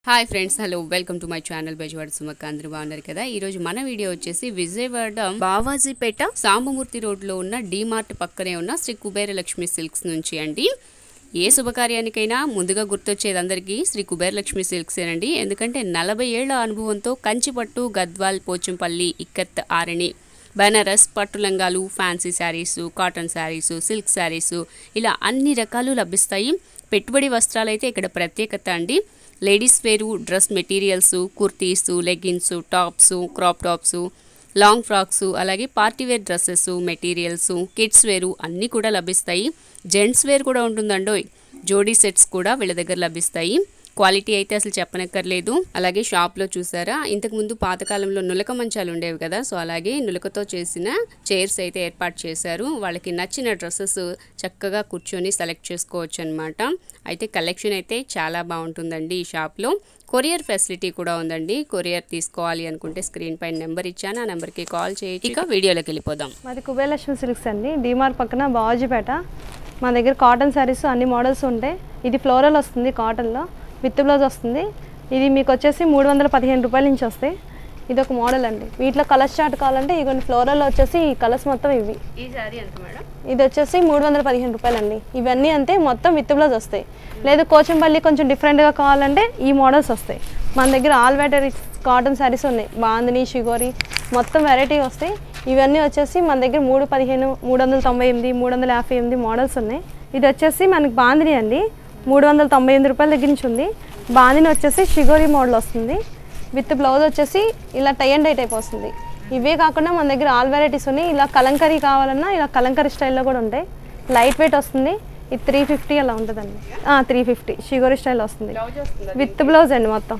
Hi friends hello welcome to my channel Bezawada సుమక్క అందరూ బాగున్నారు కదా ఈ రోజు మన వీడియో వచ్చేసి విజయవాడ బావాజీపేట సాంబమూర్తి రోడ్లో ఉన్న డీమార్ట్ పక్కనే ఉన్న శ్రీ కుబేర లక్ష్మి సిల్క్స్ నుంచి అండి ఏ శుభకార్యానికైనా ముందుగా గుర్తొచ్చేది అందరికీ శ్రీ కుబేర లక్ష్మి సిల్క్సేనండి ఎందుకంటే నలభై ఏళ్ల అనుభవంతో కంచిపట్టు గద్వాల్ పోచంపల్లి ఇక్కత్ ఆరణి బనారస్ పట్టు లంగాలు fancy saris cotton saris silk saris ఇలా అన్ని రకాలు లభిస్తాయి పెట్టుబడి వస్త్రాలు అయితే ఇక్కడ ప్రత్యేకత అండి లేడీస్ వేరు dress materials kurtis leggings tops crop tops long frocks అలాగే party wear dresses materials kids వేరు అన్నీ కూడా లభిస్తాయి జెంట్స్ వేర్ కూడా ఉంటుందండోయ్ జోడీ సెట్స్ కూడా వీళ్ళ దగ్గర లభిస్తాయి క్వాలిటీ అయితే అసలు చెప్పనక్కర్లేదు అలాగే షాప్లో చూసారా ఇంతకు ముందు పాతకాలంలో నులక మంచాలు ఉండేవి కదా సో అలాగే నులకతో చేసిన చైర్స్ అయితే ఏర్పాటు చేశారు వాళ్ళకి నచ్చిన డ్రెస్సెస్ చక్కగా కూర్చొని సెలెక్ట్ చేసుకోవచ్చు అనమాట అయితే కలెక్షన్ అయితే చాలా బాగుంటుందండి ఈ షాప్లో కొరియర్ ఫెసిలిటీ కూడా ఉందండి కొరియర్ తీసుకోవాలి అనుకుంటే స్క్రీన్ పైన నెంబర్ ఇచ్చాను ఆ నెంబర్కి కాల్ చేయొచ్చు ఇక వీడియోలోకి వెళ్ళిపోదాం మాది కుబేరలక్ష్మి సిల్క్స్ అండి డిమార్ పక్కన బావాజీపేట మా దగ్గర కాటన్ శారీస్ అన్ని మోడల్స్ ఉంటాయి ఇది ఫ్లోరల్ వస్తుంది కాటన్లో విత్ బ్లౌజ్ వస్తుంది ఇది మీకు వచ్చేసి మూడు వందల పదిహేను రూపాయల నుంచి వస్తాయి ఇది ఒక మోడల్ అండి వీటిలో కలర్స్ చార్ట్ కావాలంటే ఇగోండి ఫ్లోరల్ వచ్చేసి ఈ కలర్స్ మొత్తం ఇవి ఈ సారీ ఎంత మేడం ఇది వచ్చేసి మూడు వందల పదిహేను రూపాయలు అండి ఇవన్నీ అంతే మొత్తం విత్ బ్లౌజ్ వస్తాయి లేదు కోచంపల్లి కొంచెం డిఫరెంట్గా కావాలంటే ఈ మోడల్స్ వస్తాయి మన దగ్గర ఆల్ వెరైటీ కాటన్ శారీస్ ఉన్నాయి బాందిని షిగోరి మొత్తం వెరైటీ వస్తాయి ఇవన్నీ వచ్చేసి మన దగ్గర మూడు పదిహేను మూడు వందల తొంభై ఎనిమిది మూడు వందల యాభై ఎనిమిది మోడల్స్ ఉన్నాయి ఇది వచ్చేసి మనకి బాందిని అండి మూడు వందల తొంభై ఎనిమిది రూపాయల దగ్గర నుంచి ఉంది బాందిని వచ్చేసి షిగోరి మోడల్ వస్తుంది విత్ బ్లౌజ్ వచ్చేసి ఇలా టై అండ్ డై టైప్ వస్తుంది ఇవే కాకుండా మన దగ్గర ఆల్ వెరైటీస్ ఉన్నాయి ఇలా కలంకరీ కావాలన్నా ఇలా కలంకరీ స్టైల్లో కూడా ఉంటాయి లైట్ వెయిట్ వస్తుంది ఇది త్రీ ఫిఫ్టీ అలా ఉంటుందండి త్రీ ఫిఫ్టీ షిగోరి స్టైల్ వస్తుంది విత్ బ్లౌజ్ అండి మొత్తం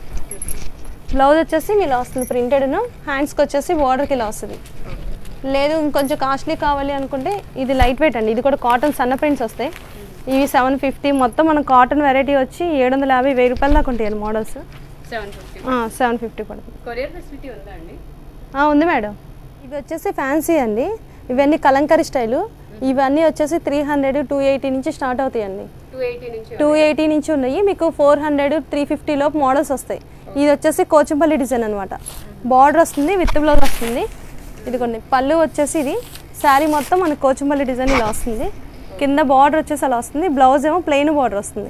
బ్లౌజ్ వచ్చేసి ఇలా వస్తుంది ప్రింటెడ్ను హ్యాండ్స్కి వచ్చేసి బార్డర్కి ఇలా వస్తుంది లేదు ఇంకొంచెం కాస్ట్లీ కావాలి అనుకుంటే ఇది లైట్ వెయిట్ అండి ఇది కూడా కాటన్ సన్న ప్రింట్స్ వస్తాయి ఇవి సెవెన్ ఫిఫ్టీ మొత్తం మన కాటన్ వెరైటీ వచ్చి ఏడు వందల యాభై వెయ్యి రూపాయల దాకా ఉంటాయండి models seven fifty seven fifty పడుతుంది కొరియర్ ఫెసిలిటీ ఉందా అండి ఆ, ఉంది మేడం ఇవి వచ్చేసి ఫ్యాన్సీ అండి ఇవన్నీ కలంకరీ స్టైలు ఇవన్నీ వచ్చేసి త్రీ హండ్రెడ్ టూ ఎయిటీ నుంచి స్టార్ట్ అవుతాయండి టూ ఎయిటీ నుంచి టూ ఎయిటీ నుంచి ఉన్నాయి మీకు ఫోర్ హండ్రెడ్ త్రీ ఫిఫ్టీ లోపు మోడల్స్ వస్తాయి ఇది వచ్చేసి కోచంపల్లి డిజైన్ అనమాట బార్డర్ వస్తుంది విత్ బ్లౌజ్ వస్తుంది ఇది కొన్ని పళ్ళు వచ్చేసి ఇది శారీ మొత్తం మనకి కోచంపల్లి డిజైన్ ఇలా వస్తుంది కింద బార్డర్ వచ్చేసి అలా వస్తుంది బ్లౌజ్ ఏమో ప్లెయిన్ బార్డర్ వస్తుంది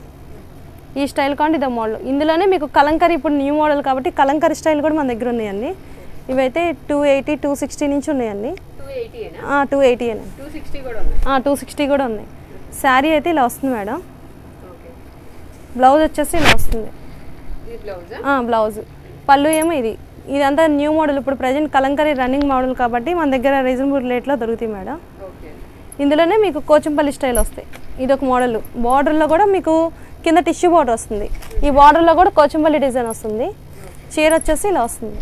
ఈ స్టైల్ కాండి ఇదో మోడల్ ఇందులోనే మీకు కలంకరీ ఇప్పుడు న్యూ మోడల్ కాబట్టి కలంకరీ స్టైల్ కూడా మన దగ్గర ఉన్నాయండి ఇవైతే టూ ఎయిటీ టూ సిక్స్టీ నుంచి ఉన్నాయండి టూ ఎయిటీనా టూ ఎయిటీ అండి టూ సిక్స్టీ కూడా ఉన్నాయి టూ సిక్స్టీ కూడా ఉన్నాయి శారీ అయితే ఇలా వస్తుంది మేడం ఓకే బ్లౌజ్ వచ్చేసి ఇలా వస్తుంది ఇది బ్లౌజ్ ఆ, బ్లౌజ్ పళ్ళు ఏమో ఇది ఇదంతా న్యూ మోడల్ ఇప్పుడు ప్రజెంట్ కలంకరీ రన్నింగ్ మోడల్ కాబట్టి మన దగ్గర రీజనబుల్ రేట్లో దొరుకుతాయి మేడం ఓకే ఇందులోనే మీకు కోచంపల్లి స్టైల్ వస్తాయి ఇది ఒక మోడల్ బార్డర్లో కూడా మీకు కింద టిష్యూ బార్డర్ వస్తుంది ఈ బార్డర్లో కూడా కోచంపల్లి డిజైన్ వస్తుంది చీర వచ్చేసి ఇలా వస్తుంది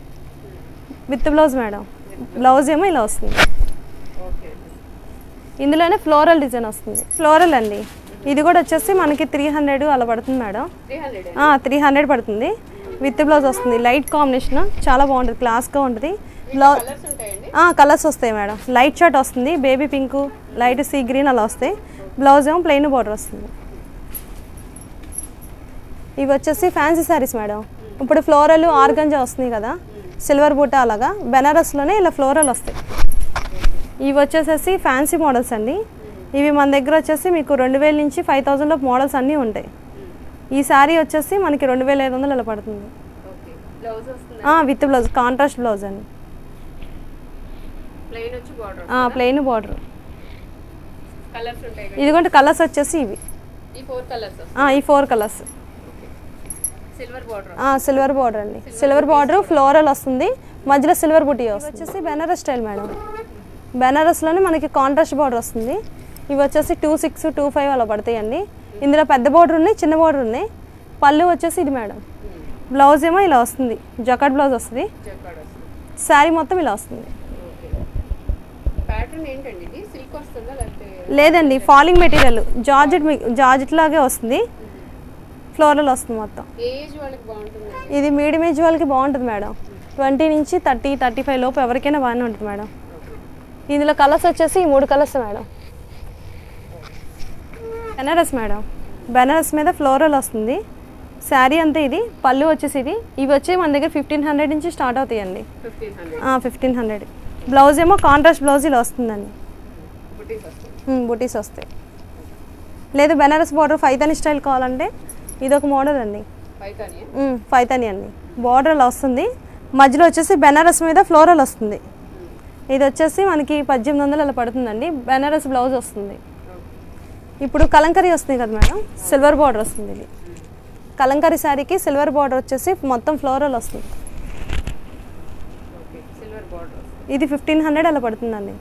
విత్ బ్లౌజ్ మేడం బ్లౌజ్ ఏమో ఇలా వస్తుంది ఓకే ఇందులోనే ఫ్లోరల్ డిజైన్ వస్తుంది ఫ్లోరల్ అండి ఇది కూడా వచ్చేసి మనకి త్రీ హండ్రెడ్ అలా పడుతుంది madam three hundred three hundred పడుతుంది విత్ బ్లౌజ్ వస్తుంది లైట్ కాంబినేషన్ చాలా బాగుంటుంది క్లాస్గా ఉంటుంది బ్లౌజ్ కలర్స్ ఉంటాయండి కలర్స్ వస్తాయి మేడం లైట్ షర్ట్ వస్తుంది baby pink light sea green అలా వస్తాయి బ్లౌజ్ ఏమో ప్లెయిన్ బార్డర్ వస్తుంది ఇవి వచ్చేసి ఫ్యాన్సీ శారీస్ మేడం ఇప్పుడు ఫ్లోరల్ ఆర్గంజా వస్తున్నాయి కదా సిల్వర్ బూట అలాగా బెనారస్లోనే ఇలా ఫ్లోరల్ వస్తాయి ఇవి వచ్చేసేసి ఫ్యాన్సీ మోడల్స్ అండి ఇవి మన దగ్గర వచ్చేసి మీకు రెండు వేల నుంచి ఫైవ్ థౌజండ్లో మోడల్స్ అన్నీ ఉంటాయి ఈ శారీ వచ్చేసి మనకి రెండు వేల ఐదు వందలు అలా పడుతుంది ఓకే బ్లౌజ్ వస్తుంది విత్ బ్లౌజ్ కాంట్రాస్ట్ బ్లౌజ్ అండి ప్లెయిన్ వచ్చి బార్డర్ ప్లెయిన్ బార్డర్ కలర్స్ ఉంటాయి కదా. ఇదిగోండి కలర్స్ వచ్చేసి ఇవి ఈ ఫోర్ కలర్స్ ఆ, ఈ four colours silver border silver border అండి సిల్వర్ బార్డర్ ఫ్లోరల్ వస్తుంది మధ్యలో సిల్వర్ బుటీ వస్తుంది వచ్చేసి బెనారస్ స్టైల్ మేడం బెనారస్లోనే మనకి కాంట్రాస్ట్ బార్డర్ వస్తుంది ఇవి వచ్చేసి టూ సిక్స్ టూ ఫైవ్ అలా పడతాయండి ఇందులో పెద్ద బార్డర్ ఉన్నాయి చిన్న బార్డర్ ఉన్నాయి పళ్ళు వచ్చేసి ఇది మేడం బ్లౌజ్ ఏమో ఇలా వస్తుంది జకాట్ బ్లౌజ్ వస్తుంది జకాడ్ వస్తుంది శారీ మొత్తం ఇలా వస్తుంది ఓకే ప్యాటర్న్ ఏంటండి ఇది సిల్క్ వస్తుందా లేకపోతే లేదండి ఫాలింగ్ మెటీరియల్ జార్జెట్ జార్జెట్ లాగే వస్తుంది ఫ్లోరల్ వస్తుంది మొత్తం ఏ ఏజ్ వాళ్ళకి బాగుంటుంది ఇది మీడియం ఏజ్ వాళ్ళకి బాగుంటుంది మేడం ట్వంటీ నుంచి థర్టీ థర్టీ ఫైవ్ లోపు ఎవరికైనా బాగానే ఉంటుంది మేడం ఇందులో కలర్స్ వచ్చేసి ఈ మూడు colours madam Benaras madam Benaras మీద ఫ్లోరల్ వస్తుంది శారీ అంతా ఇది పళ్ళు వచ్చేసి ఇది ఇవి వచ్చి మన దగ్గర ఫిఫ్టీన్ హండ్రెడ్ నుంచి స్టార్ట్ అవుతాయండి fifteen hundred fifteen hundred blouse ఏమో కాంట్రాస్ట్ బ్లౌజ్ ఇలా వస్తుందండి బుటీస్ వస్తాయి ఉమ్, బుటీస్ వస్తాయి లేదు బెనారస్ బార్డర్ ఫైతాని స్టైల్ కావాలంటే ఇది ఒక మోడల్ అండి పైతాని ఉమ్, ఫైతాని అండి బార్డర్ అలా వస్తుంది మధ్యలో వచ్చేసి బెనారస్ మీద ఫ్లోరల్ వస్తుంది ఇది వచ్చేసి మనకి పద్దెనిమిది వందలు అలా పడుతుందండి బెనారస్ బ్లౌజ్ వస్తుంది ఇప్పుడు కలంకరీ వస్తుంది కదా మేడం సిల్వర్ బార్డర్ వస్తుంది ఇది కలంకరీ శారీకి సిల్వర్ బార్డర్ వచ్చేసి మొత్తం ఫ్లోరల్ వస్తుంది ఓకే సిల్వర్ బార్డర్ ఇది ఫిఫ్టీన్ హండ్రెడ్ అలా పడుతుందండి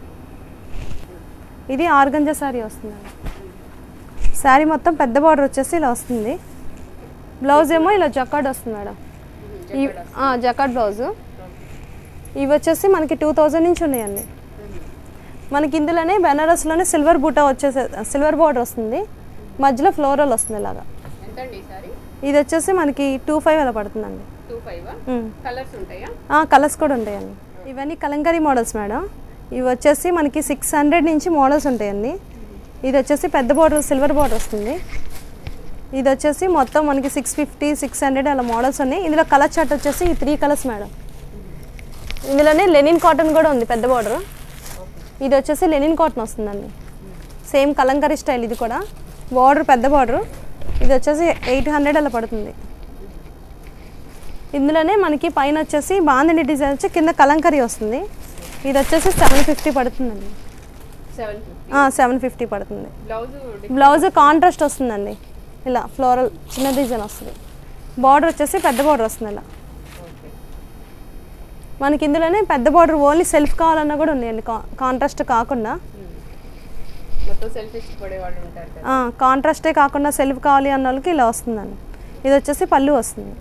ఇది ఆర్గంజా శారీ వస్తుందండి శారీ మొత్తం పెద్ద బార్డర్ వచ్చేసి ఇలా వస్తుంది బ్లౌజ్ ఏమో ఇలా జకాడ్ వస్తుంది మేడం ఈ జకాడ్ బ్లౌజ్ ఇవి వచ్చేసి మనకి టూ థౌజండ్ నుంచి ఉన్నాయండి మనకి ఇందులోనే బెనారస్లోనే సిల్వర్ బూటా వచ్చేసి సిల్వర్ బార్డర్ వస్తుంది మధ్యలో ఫ్లోరల్ వస్తుంది ఇలాగా ఎంత అండి ఈ సారీ ఇది వచ్చేసి మనకి టూ ఫైవ్ అలా పడుతుందండి టూ ఫైవ్ ఉమ్. కలర్స్ ఉంటాయా కలర్స్ కూడా ఉంటాయండి ఇవన్నీ కలంకరీ మోడల్స్ మేడం ఇవి వచ్చేసి మనకి సిక్స్ హండ్రెడ్ నుంచి మోడల్స్ ఉంటాయండి ఇది వచ్చేసి పెద్ద బార్డర్ సిల్వర్ బార్డర్ వస్తుంది ఇది వచ్చేసి మొత్తం మనకి సిక్స్ ఫిఫ్టీ సిక్స్ హండ్రెడ్ అలా మోడల్స్ ఉన్నాయి ఇందులో కలర్ చార్ట్ వచ్చేసి ఈ త్రీ కలర్స్ మేడం ఇందులోనే లెనిన్ కాటన్ కూడా ఉంది పెద్ద బార్డర్ ఇది వచ్చేసి లెనిన్ కాటన్ వస్తుందండి సేమ్ కలంకరీ స్టైల్ ఇది కూడా బార్డర్ పెద్ద బార్డర్ ఇది వచ్చేసి ఎయిట్ హండ్రెడ్ అలా పడుతుంది ఇందులోనే మనకి పైన వచ్చేసి బాందని డిజైన్ వచ్చి కింద కలంకరీ వస్తుంది ఇది వచ్చేసి సెవెన్ ఫిఫ్టీ పడుతుందండి సెవెన్ ఫిఫ్టీ సెవెన్ ఫిఫ్టీ పడుతుంది బ్లౌజ్ బ్లౌజ్ కాంట్రాస్ట్ వస్తుందండి ఇలా ఫ్లోరల్ చిన్న డిజైన్ వస్తుంది బార్డర్ వచ్చేసి పెద్ద బార్డర్ వస్తుంది ఇలా ఓకే మనకి ఇందులోనే పెద్ద బార్డర్ ఓన్లీ సెల్ఫ్ కావాలన్నా కూడా ఉన్నాయండి కా కాంట్రాస్ట్ కాకుండా మొత్తం సెల్ఫ్ ఇష్టపడే వాళ్ళు ఉంటారు కదా కాంట్రాస్టే కాకుండా సెల్ఫ్ కావాలి అన్న వాళ్ళకి ఇలా వస్తుందండి ఇది వచ్చేసి పళ్ళు వస్తుంది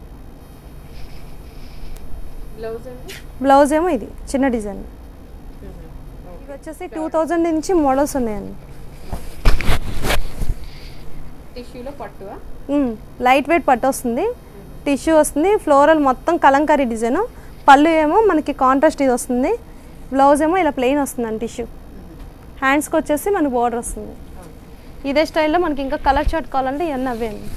బ్లౌజ్ అండి బ్లౌజ్ ఏమో ఇది చిన్న డిజైన్ ఇవి వచ్చేసి టూ థౌజండ్ నుంచి మోడల్స్ ఉన్నాయండి టిష్యూలో పట్టువా మ్మ్. లైట్ వెయిట్ పట్టు వస్తుంది టిష్యూ వస్తుంది ఫ్లోరల్ మొత్తం కలంకారీ డిజైన్ పళ్ళు ఏమో మనకి కాంట్రాస్ట్ ఇది వస్తుంది బ్లౌజ్ ఏమో ఇలా ప్లెయిన్ వస్తుందండి టిష్యూ హ్యాండ్స్కి వచ్చేసి మనకి బోర్డర్ వస్తుంది ఇదే స్టైల్లో మనకి ఇంకా కలర్ చార్ట్ కావాలంటే ఇవన్నీ అవే అండి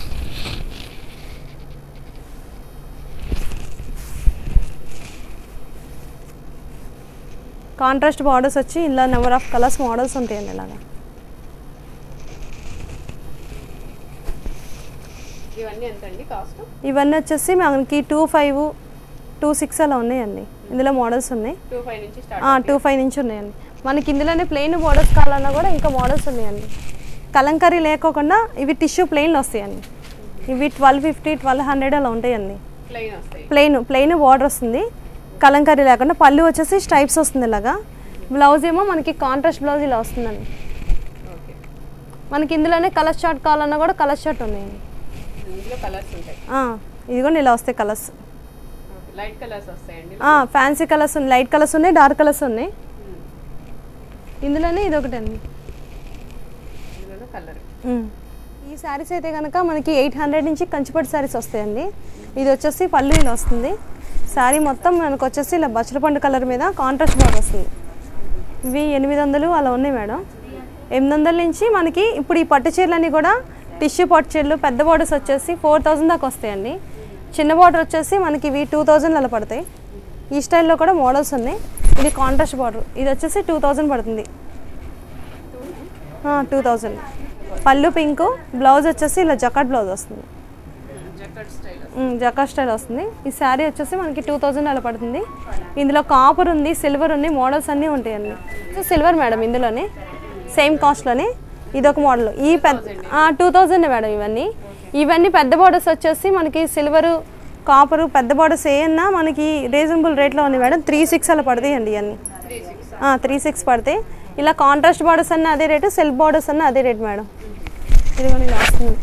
కాంట్రాస్ట్ బార్డర్స్ వచ్చి ఇలా నెంబర్ ఆఫ్ కలర్స్ మోడల్స్ ఉంటాయండి ఇలాగా ఇవన్నీ ఎంత అండి కాస్ట్ ఇవన్నీ వచ్చేసి మనకి టూ ఫైవ్ టూ సిక్స్ అలా ఉన్నాయండి ఇందులో మోడల్స్ ఉన్నాయి టూ ఫైవ్ నుంచి స్టార్ట్ టూ ఫైవ్ నుంచి ఉన్నాయండి మనకి ఇందులోనే ప్లెయిన్ బోర్డర్స్ కావాలన్నా కూడా ఇంకా మోడల్స్ ఉన్నాయండి కలంకరీ లేకోకుండా ఇవి టిష్యూ ప్లెయిన్లు వస్తాయండి ఇవి ట్వెల్వ్ ఫిఫ్టీ ట్వెల్వ్ హండ్రెడ్ అలా ఉంటాయండి ప్లెయిన్ వస్తాయి ప్లెయిన్ ప్లెయిన్ బార్డర్ వస్తుంది కలంకరీ లేకుండా పళ్ళు వచ్చేసి స్టైప్స్ వస్తుంది ఇలాగా బ్లౌజ్ ఏమో మనకి కాంట్రాస్ట్ బ్లౌజ్ ఇలా వస్తుందండి ఓకే మనకి ఇందులోనే కలర్ షార్ట్ కావాలన్నా కూడా కలర్ షార్ట్ ఉన్నాయండి ఇందులో కలర్స్ ఉంటాయి ఆ, ఇది కూడా ఇలా వస్తాయి కలర్స్ ఓకే లైట్ కలర్స్ వస్తాయండి ఫ్యాన్సీ కలర్స్ ఉన్నాయి లైట్ కలర్స్ ఉన్నాయి డార్క్ కలర్స్ ఉన్నాయి ఇందులోనే ఇది ఒకటి అండి ఇందులో కలర్ ఈ శారీస్ అయితే కనుక మనకి ఎయిట్ హండ్రెడ్ నుంచి కంచిపట్టు శారీస్ వస్తాయండి ఇది వచ్చేసి పళ్ళు ఇలా వస్తుంది శారీ మొత్తం మనకు వచ్చేసి ఇలా బచ్చల పండు కలర్ మీద కాంట్రాస్ట్ బాగా వస్తుంది ఇవి ఎనిమిది వందలు అలా ఉన్నాయి మేడం ఎనిమిది వందల నుంచి మనకి ఇప్పుడు ఈ పట్టు చీరలన్నీ కూడా టిష్యూ పట్టు చీరలు పెద్ద బార్డర్స్ వచ్చేసి ఫోర్ థౌజండ్ దాకా వస్తాయండి చిన్న బార్డర్ వచ్చేసి మనకి ఇవి టూ థౌజండ్ అలా పడతాయి ఈ స్టైల్లో కూడా మోడల్స్ ఉన్నాయి ఇది కాంట్రాస్ట్ బార్డర్ ఇది వచ్చేసి టూ థౌజండ్ పడుతుంది టూ థౌజండ్ పళ్ళు పింక్ బ్లౌజ్ వచ్చేసి ఇలా జకాట్ బ్లౌజ్ వస్తుంది జక్కడ్ స్టైల్ జకా స్టైల్ వస్తుంది ఈ శారీ వచ్చేసి మనకి టూ థౌజండ్ అలా పడుతుంది ఇందులో కాపర్ ఉంది సిల్వర్ ఉంది మోడల్స్ అన్నీ ఉంటాయండి సిల్వర్ మేడం ఇందులోనే సేమ్ కాస్ట్లోనే ఇది ఒక మోడల్ ఈ పెద్ద టూ థౌజండ్ మేడం ఇవన్నీ ఇవన్నీ పెద్ద బార్డర్స్ వచ్చేసి మనకి సిల్వరు కాపరు పెద్ద బార్డర్స్ ఏమన్నా మనకి రీజనబుల్ రేట్లో ఉంది మేడం త్రీ సిక్స్ అలా పడతాయండి ఇవన్నీ త్రీ సిక్స్ త్రీ సిక్స్ పడతాయి ఇలా కాంట్రాస్ట్ బార్డర్స్ అన్న అదే రేటు సెల్ఫ్ బార్డర్స్ అన్న అదే రేట్ మేడం ఇది కూడా ఇలా వస్తుంది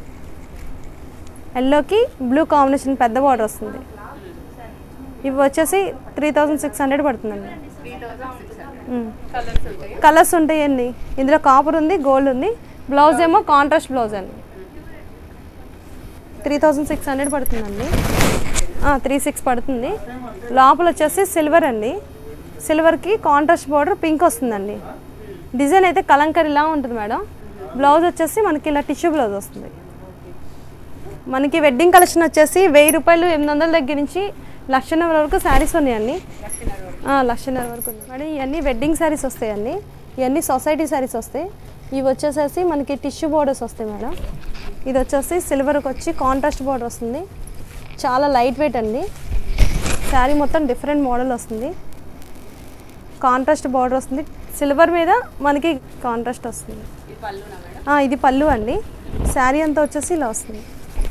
ఎల్లోకి బ్లూ కాంబినేషన్ పెద్ద బార్డర్ వస్తుంది ఇవి వచ్చేసి త్రీ థౌజండ్ సిక్స్ హండ్రెడ్ పడుతుందండి three thousand six hundred hmm. Colours ఉంటాయి కలర్స్ ఉంటాయండి ఇందులో కాపర్ ఉంది గోల్డ్ ఉంది బ్లౌజ్ ఏమో కాంట్రాస్ట్ బ్లౌజ్ అండి త్రీ థౌజండ్ సిక్స్ హండ్రెడ్ పడుతుందండి త్రీ సిక్స్ పడుతుంది లోపల వచ్చేసి సిల్వర్ అండి సిల్వర్కి కాంట్రాస్ట్ బార్డర్ పింక్ వస్తుందండి డిజైన్ అయితే కలంకరీలా ఉంటుంది మేడం బ్లౌజ్ వచ్చేసి మనకి ఇలా టిష్యూ బ్లౌజ్ వస్తుంది మనకి వెడ్డింగ్ కలెక్షన్ వచ్చేసి వెయ్యి రూపాయలు ఎనిమిది వందల దగ్గర నుంచి లక్షన్నర వరకు శారీస్ ఉన్నాయండి ఆ, లక్షన్నర వరకు ఉంది మేడం ఇవన్నీ వెడ్డింగ్ శారీస్ వస్తాయండి ఇవన్నీ సొసైటీ శారీస్ వస్తాయి ఇవి వచ్చేసేసి మనకి టిష్యూ బోర్డర్స్ వస్తాయి మేడం ఇది వచ్చేసి సిల్వర్కి వచ్చి కాంట్రాస్ట్ బోర్డర్ వస్తుంది చాలా లైట్ వెయిట్ అండి శారీ మొత్తం డిఫరెంట్ మోడల్ వస్తుంది కాంట్రాస్ట్ బార్డర్ వస్తుంది సిల్వర్ మీద మనకి కాంట్రాస్ట్ వస్తుంది ఇది పళ్ళునా మేడం ఆ, ఇది పళ్ళు అండి శారీ అంతా వచ్చేసి ఇలా వస్తుంది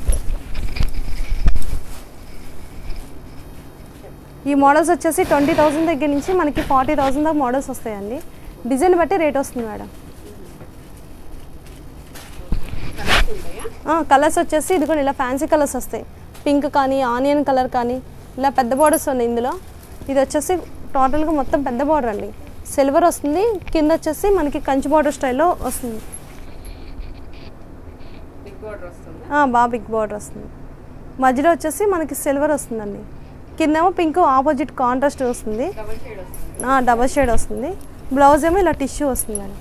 ఈ మోడల్స్ వచ్చేసి ట్వంటీ థౌసండ్ దగ్గర నుంచి మనకి ఫార్టీ థౌసండ్ దాకా మోడల్స్ వస్తాయండి డిజైన్ బట్టి రేట్ వస్తుంది మేడం కలర్స్ ఉంటాయా కలర్స్ వచ్చేసి ఇది కూడా ఇలా ఫ్యాన్సీ కలర్స్ వస్తాయి పింక్ కానీ ఆనియన్ కలర్ కానీ ఇలా పెద్ద బార్డర్స్ ఉన్నాయి ఇందులో ఇది వచ్చేసి టోటల్గా మొత్తం పెద్ద బార్డర్ అండి సిల్వర్ వస్తుంది కింద వచ్చేసి మనకి కంచి బార్డర్ స్టైల్లో వస్తుంది బిగ్ బార్డర్ వస్తుంది ఆ, బాగా బిగ్ బార్డర్ వస్తుంది మధ్యలో వచ్చేసి మనకి సిల్వర్ వస్తుందండి కిందేమో పింక్ ఆపోజిట్ కాంట్రాస్ట్ వస్తుంది డబల్ షేడ్ వస్తుంది ఆ, డబల్ షేడ్ వస్తుంది బ్లౌజ్ ఏమో ఇలా టిష్యూ వస్తుందండి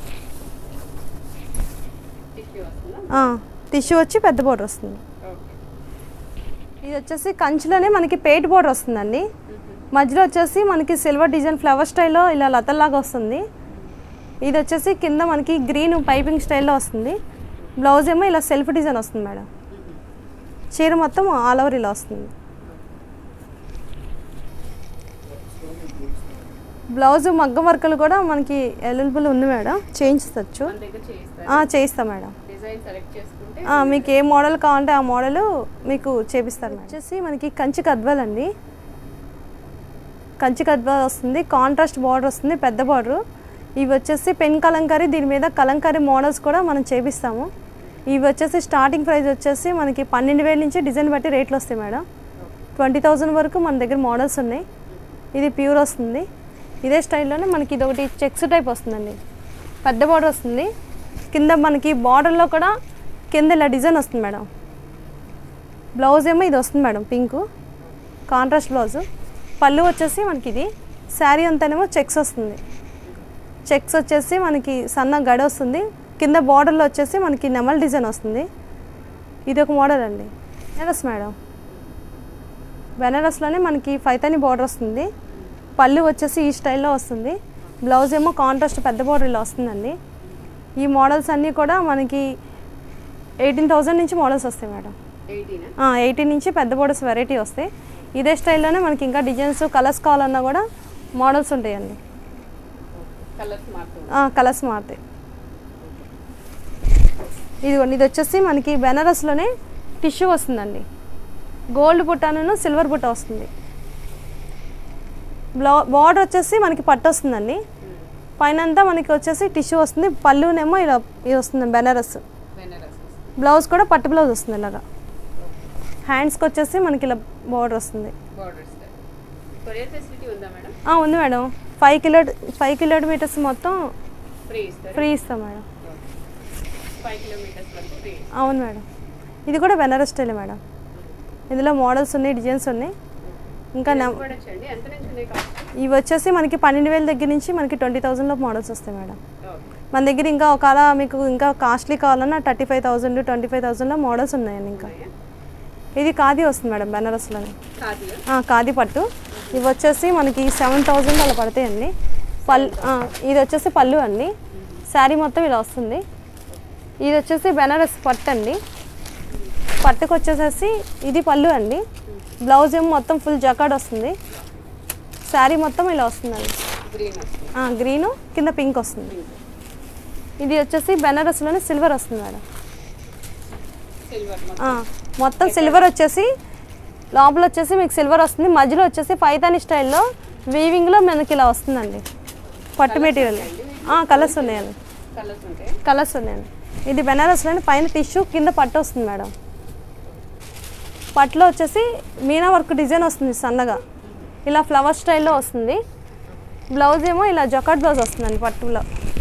టిష్యూ వస్తుందా ఆ, టిష్యూ వచ్చి పెద్ద బార్డర్ వస్తుంది ఓకే ఇది వచ్చేసి కంచిలోనే మనకి పేట్ బార్డర్ వస్తుందండి మధ్యలో వచ్చేసి మనకి సిల్వర్ డిజైన్ ఫ్లవర్ స్టైల్లో ఇలా లతల్లాగా వస్తుంది ఇది వచ్చేసి కింద మనకి గ్రీన్ పైపింగ్ స్టైల్లో వస్తుంది బ్లౌజ్ ఏమో ఇలా సెల్ఫ్ డిజైన్ వస్తుంది మేడం చీర మొత్తం ఆల్ ఓవర్ ఇలా వస్తుంది బ్లౌజ్ మగ్గం వర్కలు కూడా మనకి అవైలబుల్ ఉంది మేడం చేయించవచ్చు మన దగ్గర చేయిస్తారు ఆ, చేయిస్తాం మేడం డిజైన్ సెలెక్ట్ చేసుకుంటే ఆ, మీకు ఏ మోడల్ కావాలంటే ఆ మోడల్ మీకు చేపిస్తారు మేడం. వచ్చేసి మనకి కంచి కద్వల్ అండి కంచి కద్వల్ వస్తుంది కాంట్రాస్ట్ బార్డర్ వస్తుంది పెద్ద బార్డర్ ఇవి వచ్చేసి పెన్ కలంకారీ దీని మీద కలంకారీ మోడల్స్ కూడా మనం చేపిస్తాము ఇవి వచ్చేసి స్టార్టింగ్ ప్రైస్ వచ్చేసి మనకి పన్నెండు వేల నుంచి డిజైన్ బట్టి రేట్లు వస్తాయి మేడం ట్వంటీ థౌజండ్ వరకు మన దగ్గర మోడల్స్ ఉన్నాయి ఇది ప్యూర్ వస్తుంది ఇదే స్టైల్లోనే మనకి ఇది ఒకటి చెక్స్ టైప్ వస్తుందండి పెద్ద బార్డర్ వస్తుంది కింద మనకి బార్డర్లో కూడా కింద ఇలా డిజైన్ వస్తుంది మేడం బ్లౌజ్ ఏమో ఇది వస్తుంది మేడం పింక్ కాంట్రాస్ట్ బ్లౌజ్ పళ్ళు వచ్చేసి మనకి ఇది శారీ అంతానేమో చెక్స్ వస్తుంది చెక్స్ వచ్చేసి మనకి సన్న గడ వస్తుంది కింద బార్డర్లో వచ్చేసి మనకి నెమల్ డిజైన్ వస్తుంది ఇది ఒక మోడల్ అండి బెనారస్ మేడం బెనారస్లోనే మనకి ఫైతాని బార్డర్ వస్తుంది పళ్ళు వచ్చేసి ఈ స్టైల్లో వస్తుంది బ్లౌజ్ ఏమో కాంట్రాస్ట్ పెద్ద బార్డర్ ఇలా వస్తుందండి ఈ మోడల్స్ అన్నీ కూడా మనకి ఎయిటీన్ థౌజండ్ నుంచి మోడల్స్ వస్తాయి మేడం ఎయిటీనా ఎయిటీన్ నుంచి పెద్ద బోర్డర్స్ వెరైటీ వస్తాయి ఇదే స్టైల్లోనే మనకి ఇంకా డిజైన్స్ కలర్స్ కావాలన్నా కూడా మోడల్స్ ఉంటాయండి కలర్స్ మారుతుంది కలర్స్ మారుతాయి ఇదిగోండి ఇది వచ్చేసి మనకి బెనారస్లోనే టిష్యూ వస్తుందండి గోల్డ్ బుట్టాను సిల్వర్ బుట్ట వస్తుంది బ్లౌ బార్డర్ వచ్చేసి మనకి పట్టు వస్తుందండి పైన అంతా మనకి వచ్చేసి టిష్యూ వస్తుంది పళ్ళునేమో ఇలా ఇది వస్తుంది బెనారస్ బెనారస్ బ్లౌజ్ కూడా పట్టు బ్లౌజ్ వస్తుంది ఇలాగా హ్యాండ్స్కి వచ్చేసి మనకి ఇలా బార్డర్ వస్తుంది బార్డర్ స్టైల్ కొరియర్ ఫెసిలిటీ ఉందా మేడం ఆ, ఉంది madam five kilo five kilometres మొత్తం ఫ్రీ ఇస్తారు ఫ్రీ ఇస్తాం మేడం ఫైవ్ కిలోమీటర్స్ వరకు ఫ్రీ అవును మేడం ఇది కూడా బెనారస్ స్టైల్ మేడం ఇందులో మోడల్స్ ఉన్నాయి డిజైన్స్ ఉన్నాయి ఇంకా నమ్- చూడొచ్చండి ఎంత నుంచి ఉన్నాయి కాస్ట్ ఇవి వచ్చేసి మనకి పన్నెండు వేల దగ్గర నుంచి మనకి ట్వంటీ థౌజండ్లో మోడల్స్ వస్తాయి మేడం ఓకే మన దగ్గర ఇంకా ఒకవేళ మీకు ఇంకా కాస్ట్లీ కావాలన్నా thirty five thousand twenty five థౌజండ్లో మోడల్స్ ఉన్నాయండి ఇంకా ఇది ఖాదీ వస్తుంది మేడం బెనారస్లోనే కాదు ఆ, ఖాదీ పట్టు ఇవి వచ్చేసి మనకి సెవెన్ థౌజండ్ అలా పడతాయండి పల్ ఆ, ఇది వచ్చేసి పళ్ళు అండి శారీ మొత్తం ఇలా వస్తుంది ఇది వచ్చేసి బెనారస్ పట్టు అండి పట్టుకు వచ్చేసేసి ఇది పళ్ళు అండి బ్లౌజ్ ఏమో మొత్తం ఫుల్ జకాడ్ వస్తుంది శారీ మొత్తం ఇలా వస్తుందండి గ్రీన్ వస్తుంది ఆ, గ్రీను కింద పింక్ వస్తుంది ఇది వచ్చేసి బెనారస్లోనే సిల్వర్ వస్తుంది మేడం సిల్వర్ ఆ, మొత్తం సిల్వర్ వచ్చేసి లోపల వచ్చేసి మీకు సిల్వర్ వస్తుంది మధ్యలో వచ్చేసి పైతాని స్టైల్లో వీవింగ్లో మనకి ఇలా వస్తుందండి పట్టు మెటీరియల్ కలర్స్ ఉన్నాయండి కలర్స్ ఉంటాయి కలర్స్ ఉన్నాయండి ఇది బెనారస్లోని పైన టిష్యూ కింద పట్టు వస్తుంది మేడం పట్టులో వచ్చేసి మీనా వర్క్ డిజైన్ వస్తుంది సన్నగా ఇలా ఫ్లవర్ స్టైల్లో వస్తుంది బ్లౌజ్ ఏమో ఇలా జకాట్ బ్లౌజ్ వస్తుందండి పట్టులో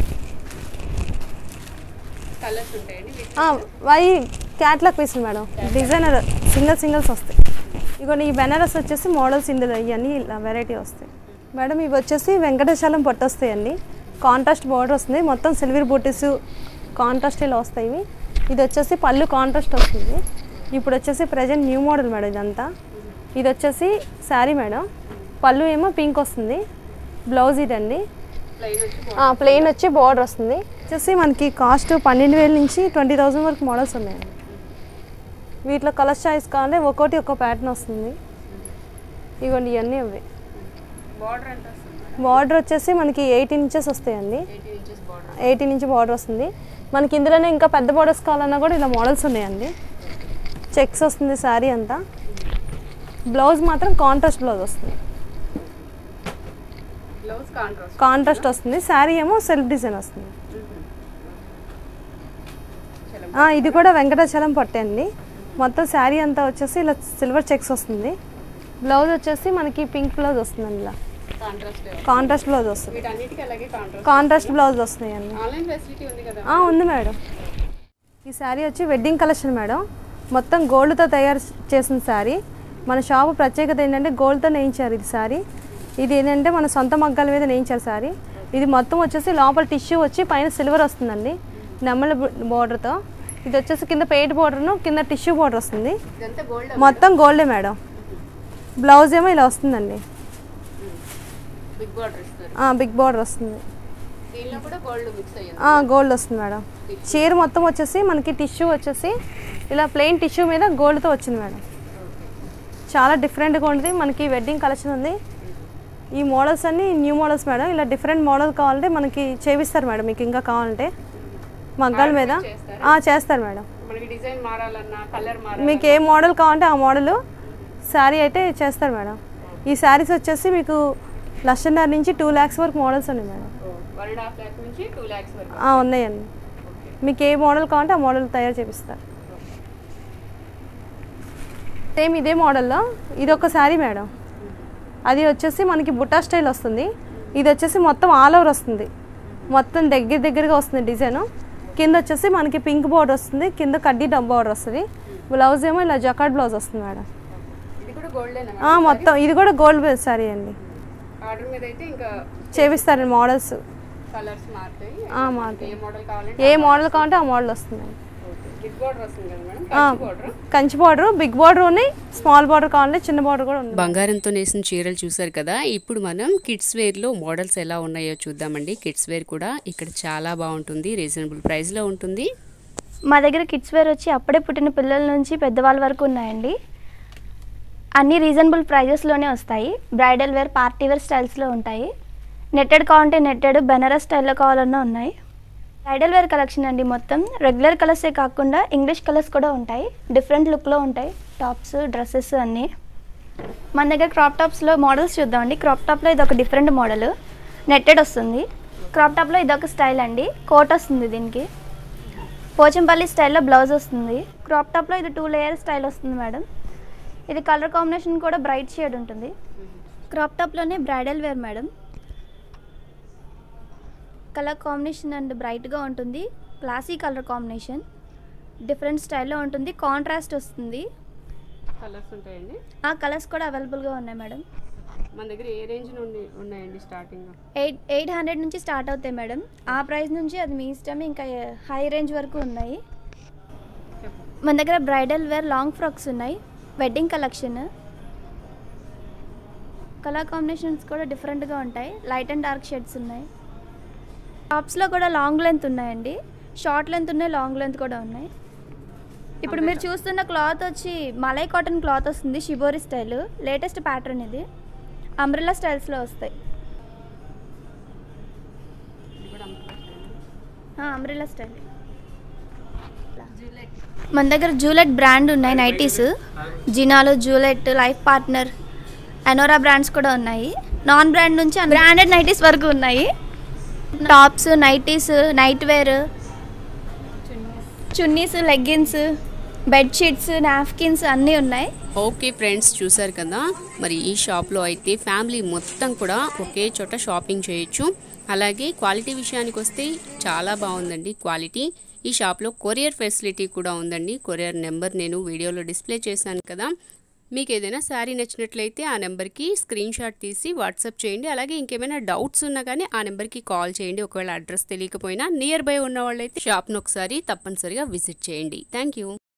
కలర్స్ ఉంటాయండి వీటి అవి క్యాట్లాగ్ పీసులు మేడం డిజైనర్ సింగిల్ సింగిల్స్ వస్తాయి ఇగోండి ఈ బెనారస్ వచ్చేసి మోడల్స్ ఇందులో ఇవన్నీ ఇలా వెరైటీ వస్తాయి మేడం ఇవి వచ్చేసి వెంకటేశాలం పట్టు వస్తాయండి కాంట్రాస్ట్ బార్డర్ వస్తుంది మొత్తం సిల్వర్ బూటీస్ కాంట్రాస్ట్ ఇలా వస్తాయి ఇవి ఇది వచ్చేసి పళ్ళు కాంట్రాస్ట్ వస్తుంది ఇప్పుడు వచ్చేసి ప్రజెంట్ న్యూ మోడల్ మేడం ఇదంతా ఇది వచ్చేసి శారీ మేడం పళ్ళు ఏమో పింక్ వస్తుంది బ్లౌజ్ ఇదండి ప్లెయిన్ వచ్చి బార్డర్ వస్తుంది వచ్చేసి మనకి కాస్ట్ పన్నెండు వేల నుంచి ట్వంటీ థౌజండ్ వరకు మోడల్స్ ఉన్నాయండి వీటిలో కలర్ చాయిస్ కావాలంటే ఒక్కోటి ఒక్కో ప్యాటర్న్ వస్తుంది ఇవ్వండి ఇవన్నీ అవి బార్డర్ ఎంత వస్తుంది బార్డర్ వచ్చేసి మనకి ఎయిటీన్ ఇంచెస్ వస్తాయండి eighteen inches border eighteen inch border వస్తుంది మనకి ఇందులోనే ఇంకా పెద్ద బార్డర్స్ కావాలన్నా కూడా ఇలా మోడల్స్ ఉన్నాయండి చెక్స్ వస్తుంది శారీ అంతా బ్లౌజ్ మాత్రం కాంట్రాస్ట్ బ్లౌజ్ వస్తుంది బ్లౌజ్ కాంట్రాస్ట్ కాంట్రాస్ట్ వస్తుంది శారీ ఏమో సెల్ఫ్ డిజైన్ వస్తుంది ఆ, ఇది కూడా వెంకటాచలం పట్టే అండి మొత్తం శారీ అంతా వచ్చేసి ఇలా సిల్వర్ చెక్స్ వస్తుంది బ్లౌజ్ వచ్చేసి మనకి పింక్ బ్లౌజ్ వస్తుందండి ఇలా కాంట్రాస్ట్ కాంట్రాస్ట్ బ్లౌజ్ వస్తుంది వీటన్నిటికీ అలాగే కాంట్రాస్ట్ కాంట్రాస్ట్ బ్లౌజ్ వస్తున్నాయండి ఆన్లైన్ ఫెసిలిటీ ఉంది కదా ఆ, ఉంది మేడం ఈ శారీ వచ్చి వెడ్డింగ్ కలెక్షన్ మేడం మొత్తం గోల్డ్తో తయారు చేసిన శారీ మన షాపు ప్రత్యేకత ఏంటంటే గోల్డ్తో నేయించారు ఇది శారీ ఇది ఏంటంటే మన సొంత మగ్గాల మీద నేయించారు శారీ ఇది మొత్తం వచ్చేసి లోపల టిష్యూ వచ్చి పైన సిల్వర్ వస్తుందండి నెమ్మల బోర్డర్తో ఇది వచ్చేసి కింద పెయిట్ బోర్డర్ను కింద టిష్యూ బోర్డర్ వస్తుంది ఇదంతా గోల్డ్ మొత్తం గోల్డే మేడం బ్లౌజ్ ఏమో ఇలా వస్తుందండి బిగ్ బార్డర్ ఇస్తారు బిగ్ బోర్డర్ వస్తుంది దీనిలో కూడా గోల్డ్ మిక్స్ అయ్యింది ఆ, గోల్డ్ వస్తుంది మేడం చీర మొత్తం వచ్చేసి మనకి టిష్యూ వచ్చేసి ఇలా ప్లెయిన్ టిష్యూ మీద గోల్డ్తో వచ్చింది మేడం చాలా డిఫరెంట్గా ఉంటుంది మనకి వెడ్డింగ్ కలెక్షన్ ఉంది ఈ మోడల్స్ అన్ని న్యూ మోడల్స్ మేడం ఇలా డిఫరెంట్ మోడల్ కావాలంటే మనకి చేపిస్తారు మేడం మీకు ఇంకా కావాలంటే మగ్గాల మీద ఆ, చేస్తారు మేడం మనకి డిజైన్ మారాలన్నా కలర్ మారాలి మీకు ఏ మోడల్ కావాలంటే ఆ మోడల్ శారీ అయితే చేస్తారు మేడం ఈ శారీస్ వచ్చేసి మీకు లక్షన్నర నుంచి టూ ల్యాక్స్ వరకు మోడల్స్ ఉన్నాయి madam one and half lakh నుంచి టూ ల్యాక్స్ వరకు ఆ, ఉన్నాయండి మీకు ఏ మోడల్ కావాలంటే ఆ మోడల్ తయారు చేపిస్తారు సేమ్ ఇదే మోడల్లో ఇది ఒక శారీ మేడం అది వచ్చేసి మనకి బుట్టా స్టైల్ వస్తుంది ఇది వచ్చేసి మొత్తం ఆల్ ఓవర్ వస్తుంది మొత్తం దగ్గర దగ్గరగా వస్తుంది డిజైన్ కింద వచ్చేసి మనకి పింక్ బోర్డర్ వస్తుంది కింద కడ్డీ డబ్ బోర్డర్ వస్తుంది బ్లౌజ్ ఏమో ఇలా జకాట్ బ్లౌజ్ వస్తుంది మేడం ఇది కూడా గోల్డేనా ఆ, మొత్తం ఇది కూడా గోల్డ్ బేస్ శారీ అండి ఆర్డర్ మీద అయితే ఇంకా చేపిస్తారు మోడల్స్ కలర్స్ మారుతాయి ఆ, మారుతాయి. ఏ మోడల్ కావాలంటే ఏ మోడల్ కావాలంటే ఆ మోడల్ వస్తుందండి బిగ్ బార్డర్ వస్తుంది కదా మేడం ఆ, Kanchi border Kanchi border big border ఉన్నాయి స్మాల్ బార్డర్ కావాలంటే చిన్న బార్డర్ కూడా ఉంది బంగారంతో నేసిన చీరలు చూసారు కదా ఇప్పుడు మనం కిడ్స్ వేర్ లో మోడల్స్ ఎలా ఉన్నాయో చూద్దామండి కిడ్స్ వేర్ కూడా ఇక్కడ చాలా బాగుంటుంది రీజనబుల్ ప్రైస్ లో ఉంటుంది మా దగ్గర కిడ్స్ వేర్ వచ్చి అప్పుడే పుట్టిన పిల్లల నుంచి పెద్దవాళ్ళ వరకు ఉన్నాయండి అన్ని రీజనబుల్ ప్రైజెస్లోనే వస్తాయి బ్రైడల్ వేర్ పార్టీ వేర్ స్టైల్స్లో ఉంటాయి నెట్టెడ్ కావాలంటే నెట్టెడ్ బెనారస్ స్టైల్లో కావాలన్నా ఉన్నాయి బ్రైడల్ వేర్ కలెక్షన్ అండి మొత్తం రెగ్యులర్ కలర్సే కాకుండా ఇంగ్లీష్ కలర్స్ కూడా ఉంటాయి డిఫరెంట్ లుక్లో ఉంటాయి టాప్స్ డ్రెస్సెస్ అన్నీ మన దగ్గర క్రాప్ టాప్స్లో మోడల్స్ చూద్దామండి క్రాప్ టాప్లో ఇది ఒక డిఫరెంట్ మోడల్ నెట్టెడ్ వస్తుంది క్రాప్ టాప్లో ఇదొక స్టైల్ అండి కోట్ వస్తుంది దీనికి పోచంపల్లి స్టైల్లో బ్లౌజ్ వస్తుంది క్రాప్ టాప్లో ఇది టూ లేయర్ స్టైల్ వస్తుంది మేడం ఇది కలర్ కాంబినేషన్ కూడా బ్రైట్ షేడ్ ఉంటుంది క్రాప్ టాప్లోనే bridal wear madam colour combination and బ్రైట్గా ఉంటుంది క్లాసీ కలర్ కాంబినేషన్ డిఫరెంట్ స్టైల్లో ఉంటుంది కాంట్రాస్ట్ వస్తుంది కలర్స్ ఉంటాయండి ఆ కలర్స్ కూడా అవైలబుల్గా ఉన్నాయి మేడం మన దగ్గర ఏ రేంజ్ నుండి ఉన్నాయండి స్టార్టింగ్ ఎయిట్ ఎయిట్ హండ్రెడ్ నుంచి స్టార్ట్ అవుతాయి మేడం ఆ ప్రైస్ నుంచి అది మీ ఇష్టం ఇంకా హై రేంజ్ వరకు ఉన్నాయి మన దగ్గర బ్రైడల్ వేర్ లాంగ్ ఫ్రాక్స్ ఉన్నాయి వెడ్డింగ్ కలెక్షన్ కలర్ కాంబినేషన్స్ కూడా డిఫరెంట్గా ఉంటాయి లైట్ అండ్ డార్క్ షేడ్స్ ఉన్నాయి టాప్స్లో కూడా లాంగ్ లెంత్ ఉన్నాయండి షార్ట్ లెంత్ ఉన్నాయి లాంగ్ లెంత్ కూడా ఉన్నాయి ఇప్పుడు మీరు చూస్తున్న క్లాత్ వచ్చి మలై కాటన్ క్లాత్ వస్తుంది షిబోరి స్టైల్ లేటెస్ట్ ప్యాటర్న్ ఇది అంబ్రెల్లా స్టైల్స్లో వస్తాయి అంబ్రెల్లా స్టైల్ మన దగ్గర జూలెట్ బ్రాండ్ ఉన్నాయి నైటీస్ జినాలు Juliet life partner Anora brands కూడా ఉన్నాయి నాన్ బ్రాండ్ నుంచి బ్రాండెడ్ నైటీస్ వరకు ఉన్నాయి tops nighties night wear chunnis leggings bedsheets napkins అన్నీ ఉన్నాయి ఓకే ఫ్రెండ్స్ చూసారు కదా మరి ఈ షాప్లో అయితే ఫ్యామిలీ మొత్తం కూడా ఒకే చోట షాపింగ్ చేయొచ్చు అలాగే క్వాలిటీ విషయానికి వస్తే చాలా బాగుందండి క్వాలిటీ ఈ షాప్లో కొరియర్ ఫెసిలిటీ కూడా ఉందండి కొరియర్ నెంబర్ నేను వీడియోలో డిస్ప్లే చేశాను కదా మీకు ఏదైనా శారీ నచ్చినట్లయితే ఆ నెంబర్కి స్క్రీన్ షాట్ తీసి వాట్సాప్ చేయండి అలాగే ఇంకేమైనా డౌట్స్ ఉన్నా కానీ ఆ నెంబర్కి కాల్ చేయండి ఒకవేళ అడ్రస్ తెలియకపోయినా నియర్ బై ఉన్న వాళ్ళైతే షాప్ను ఒకసారి తప్పనిసరిగా విజిట్ చేయండి థ్యాంక్ యూ